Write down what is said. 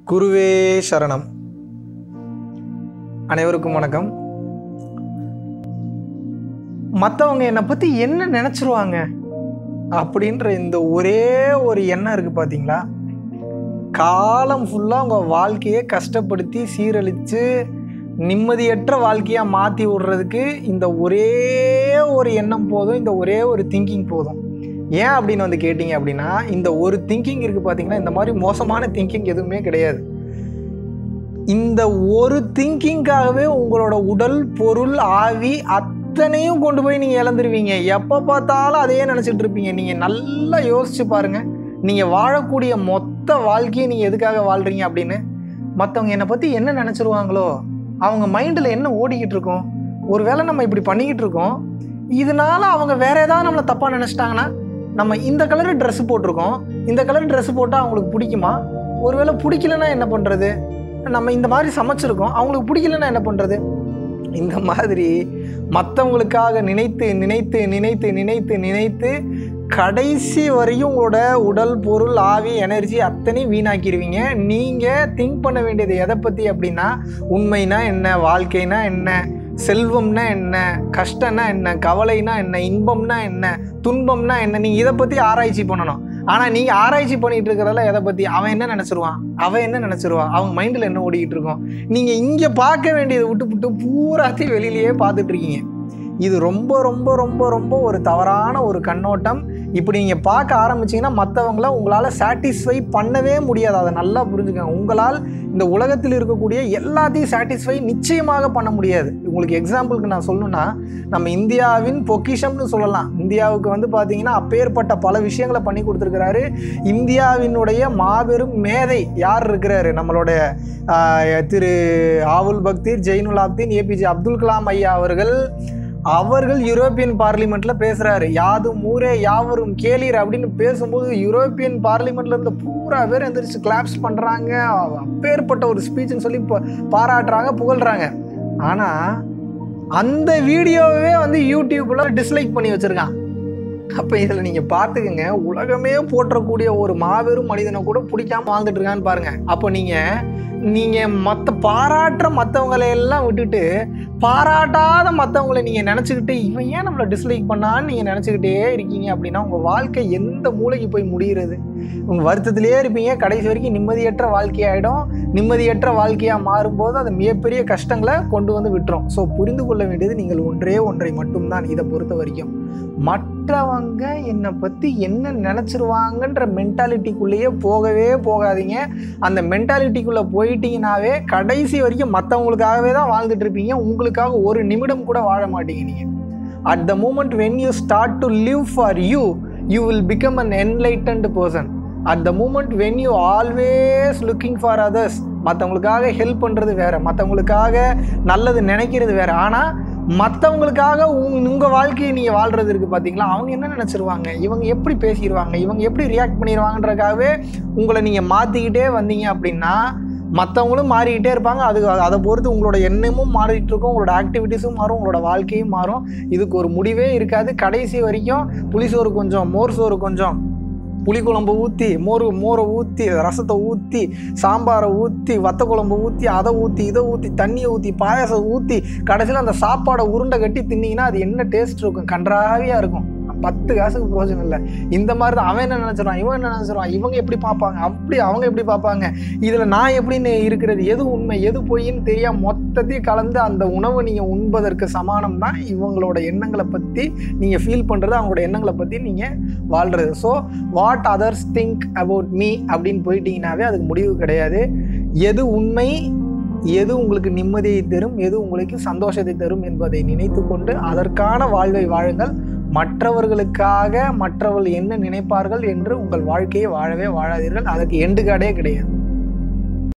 குருவே சரணம் அனைவருக்கும் வணக்கம் மற்றவங்க என்னை பற்றி என்ன நினச்சிருவாங்க அப்படின்ற இந்த ஒரே ஒரு எண்ணம் இருக்குது பார்த்தீங்களா காலம் ஃபுல்லாக உங்கள் வாழ்க்கையை கஷ்டப்படுத்தி சீரழித்து நிம்மதியற்ற வாழ்க்கையாக மாற்றி விடுறதுக்கு இந்த ஒரே ஒரு எண்ணம் போதும் இந்த ஒரே ஒரு திங்கிங் போதும் ஏன் அப்படின்னு வந்து கேட்டிங்க அப்படின்னா இந்த ஒரு திங்கிங் இருக்குது பார்த்தீங்கன்னா இந்த மாதிரி மோசமான திங்கிங் எதுவுமே கிடையாது இந்த ஒரு திங்கிங்காகவே உங்களோட உடல் பொருள் ஆவி அத்தனையும் கொண்டு போய் நீங்கள் இழந்துருவீங்க எப்போ பார்த்தாலும் அதையே நினச்சிட்டு இருப்பீங்க நீங்கள் நல்லா யோசிச்சு பாருங்கள் நீங்கள் வாழக்கூடிய மொத்த வாழ்க்கையை நீங்கள் எதுக்காக வாழ்கிறீங்க அப்படின்னு மற்றவங்க என்னை பற்றி என்ன நினச்சிருவாங்களோ அவங்க மைண்டில் என்ன ஓடிக்கிட்டு இருக்கோம் ஒருவேளை நம்ம இப்படி பண்ணிக்கிட்டு இருக்கோம் இதனால அவங்க வேற ஏதாவது நம்மளை தப்பாக நினச்சிட்டாங்கன்னா நம்ம இந்த கலர் Dress போட்டிருக்கோம் இந்த கலர் Dress போட்டால் அவங்களுக்கு பிடிக்குமா ஒருவேளை பிடிக்கலன்னா என்ன பண்ணுறது நம்ம இந்த மாதிரி சமைச்சிருக்கோம் அவங்களுக்கு பிடிக்கலன்னா என்ன பண்ணுறது இந்த மாதிரி மற்றவங்களுக்காக நினைத்து நினைத்து நினைத்து நினைத்து நினைத்து கடைசி வரையும் உங்களோட உடல் பொருள் ஆவி எனர்ஜி அத்தனையும் வீணாக்கிடுவீங்க நீங்கள் திங்க் பண்ண வேண்டியது எதை பற்றி அப்படின்னா உண்மைனா என்ன வாழ்க்கைனா என்ன செல்வம்னா என்ன கஷ்டம்னா என்ன கவலைனா என்ன இன்பம்னா என்ன துன்பம்னா என்ன நீங்கள் இதை பற்றி ஆராய்ச்சி பண்ணணும் ஆனால் நீங்கள் ஆராய்ச்சி பண்ணிட்டு இருக்கிறதால எதை பற்றி அவன் என்ன நினச்சிருவான் அவன் என்ன நினச்சிருவான் அவங்க மைண்டில் என்ன ஓடிக்கிட்டு இருக்கோம் நீங்கள் இங்கே பார்க்க வேண்டியதை விட்டு விட்டு பூராத்தையும் வெளியிலேயே பார்த்துட்டு இருக்கீங்க இது ரொம்ப ரொம்ப ரொம்ப ரொம்ப ஒரு தவறான ஒரு கண்ணோட்டம் இப்படி நீங்கள் பார்க்க ஆரம்பிச்சீங்கன்னா மற்றவங்கள உங்களால் சாட்டிஸ்ஃபை பண்ணவே முடியாது அதை நல்லா புரிஞ்சுக்கங்க உங்களால் இந்த உலகத்தில் இருக்கக்கூடிய எல்லாத்தையும் சாட்டிஸ்ஃபை நிச்சயமாக பண்ண முடியாது உங்களுக்கு எக்ஸாம்பிளுக்கு நான் சொல்லணும்னா நம்ம இந்தியாவின் பொக்கிஷம்னு சொல்லலாம் இந்தியாவுக்கு வந்து பார்த்தீங்கன்னா அப்பேற்பட்ட பல விஷயங்களை பண்ணி கொடுத்துருக்கிறாரு இந்தியாவினுடைய மாபெரும் மேதை யார் இருக்கிறாரு நம்மளுடைய ஆஹ், திரு ஆவுல் பக்தீர் ஜெயினுல் ஆப்தீன் ஏபிஜே அப்துல் கலாம் ஐயா அவர்கள் அவர்கள் யூரோப்பியன் பார்லிமெண்ட்ல பேசுறாரு யாதும் ஊரே யாவரும் கேளீர் அப்படின்னு பேசும்போது யூரோப்பியன் பார்லிமெண்ட்ல இருந்து பூரா பேர் எந்திரிச்சு கிளாப்ஸ் பண்றாங்க அப்பேற்பட்ட ஒரு ஸ்பீச்னு சொல்லி பா- பாராட்டுறாங்க புகழ்றாங்க ஆனா அந்த வீடியோவே வந்து யூடியூப்ல டிஸ்லைக் பண்ணி வச்சிருக்கான் அப்போ இதில் நீங்கள் பார்த்துக்குங்க உலகமே போற்றக்கூடிய ஒரு மாபெரும் மனிதனை கூட பிடிக்காம வாழ்ந்துட்டு இருக்கான்னு பாருங்க அப்போ நீங்கள் நீங்கள் மற்ற பாராட்டுற மற்றவங்களை எல்லாம் விட்டுட்டு பாராட்டாத மற்றவங்களை நீங்கள் நினச்சிக்கிட்டு இவன் ஏன் நம்மளை டிஸ்லைக் பண்ணான்னு நீங்கள் நினச்சிக்கிட்டே இருக்கீங்க அப்படின்னா உங்கள் வாழ்க்கை எந்த மூளைக்கு போய் முடிகிறது உங்கள் வருத்தத்திலே இருப்பீங்க கடைசி வரைக்கும் நிம்மதியற்ற வாழ்க்கையாயிடும் நிம்மதியற்ற வாழ்க்கையாக மாறும்போது அது மிகப்பெரிய கஷ்டங்களை கொண்டு வந்து விட்டுரும் ஸோ புரிந்து கொள்ள வேண்டியது நீங்கள் ஒன்றே ஒன்றை மட்டும்தான் இதை பொறுத்த வரைக்கும் மற்றவங்க என்னை பற்றி என்ன நினச்சிருவாங்கன்ற மென்டாலிட்டிக்குள்ளேயே போகவே போகாதீங்க அந்த மென்டாலிட்டிக்குள்ளே போயிட்டீங்கனாவே கடைசி வரைக்கும் மற்றவங்களுக்காகவே தான் வாழ்ந்துட்டு இருப்பீங்க உங்களுக்காக ஒரு நிமிடம் கூட வாழ மாட்டீங்க நீங்கள் at the moment when you start to live for you you will become an enlightened person at the moment when you always looking for others மற்றவங்களுக்காக ஹெல்ப் பண்ணுறது வேறு மற்றவங்களுக்காக நல்லது நினைக்கிறது வேறு ஆனால் மற்றவங்களுக்காக உங் உங்கள் வாழ்க்கையை நீங்கள் வாழ்கிறது இருக்குது பார்த்தீங்களா அவங்க என்ன நினச்சிருவாங்க இவங்க எப்படி பேசிடுவாங்க இவங்க எப்படி ரியாக்ட் பண்ணிடுவாங்கன்றதுக்காகவே உங்களை நீங்கள் மாற்றிக்கிட்டே வந்தீங்க அப்படின்னா மற்றவங்களும் மாறிக்கிட்டே இருப்பாங்க அது அதை பொறுத்து உங்களோட எண்ணமும் மாறிட்டு இருக்கும் உங்களோட ஆக்டிவிட்டீஸும் மாறும் உங்களோட வாழ்க்கையும் மாறும் இதுக்கு ஒரு முடிவே இருக்காது கடைசி வரைக்கும் புளிசோறு கொஞ்சம் மோர் சோறு கொஞ்சம் புளிக்குழம்பு ஊற்றி மோர் மோரை ஊற்றி ரசத்தை ஊற்றி சாம்பாரை ஊற்றி வத்த குழம்பு ஊற்றி அதை ஊற்றி இதை ஊற்றி தண்ணியை ஊற்றி பாயாசம் ஊற்றி கடைசியில் அந்த சாப்பாடை உருண்டை கட்டி தின்னீங்கன்னா அது என்ன டேஸ்ட் இருக்கும் கன்றாவியாக இருக்கும் பத்து காசுக்கு பிரயோஜனம் இல்லை இந்த மாதிரி தான் அவன் என்ன நினச்சிருவான் இவன் என்ன நினச்சிருவான் இவங்க எப்படி பார்ப்பாங்க அப்படி அவங்க எப்படி பார்ப்பாங்க இதில் நான் எப்படின்னு இருக்கிறது எது உண்மை எது பொய்ன்னு தெரியாம மொத்தத்தையும் கலந்து அந்த உணவை நீங்கள் உண்பதற்கு சமானம் தான் இவங்களோட எண்ணங்களை பற்றி நீங்கள் ஃபீல் பண்ணுறது அவங்களோட எண்ணங்களை பற்றி நீங்கள் வாழ்கிறது so what others think about me அப்படின்னு போயிட்டீங்கன்னாவே அதுக்கு முடிவு கிடையாது எது உண்மை எது உங்களுக்கு நிம்மதியை தரும் எது உங்களுக்கு சந்தோஷத்தை தரும் என்பதை நினைத்து கொண்டு அதற்கான வாழ்வை வாழுங்கள் மற்றவர்களுக்காக மற்றவர்கள் என்ன நினைப்பார்கள் என்று உங்கள் வாழ்க்கையை வாழவே வாழாதீர்கள் அதுக்கு எண்டு காடே கிடையாது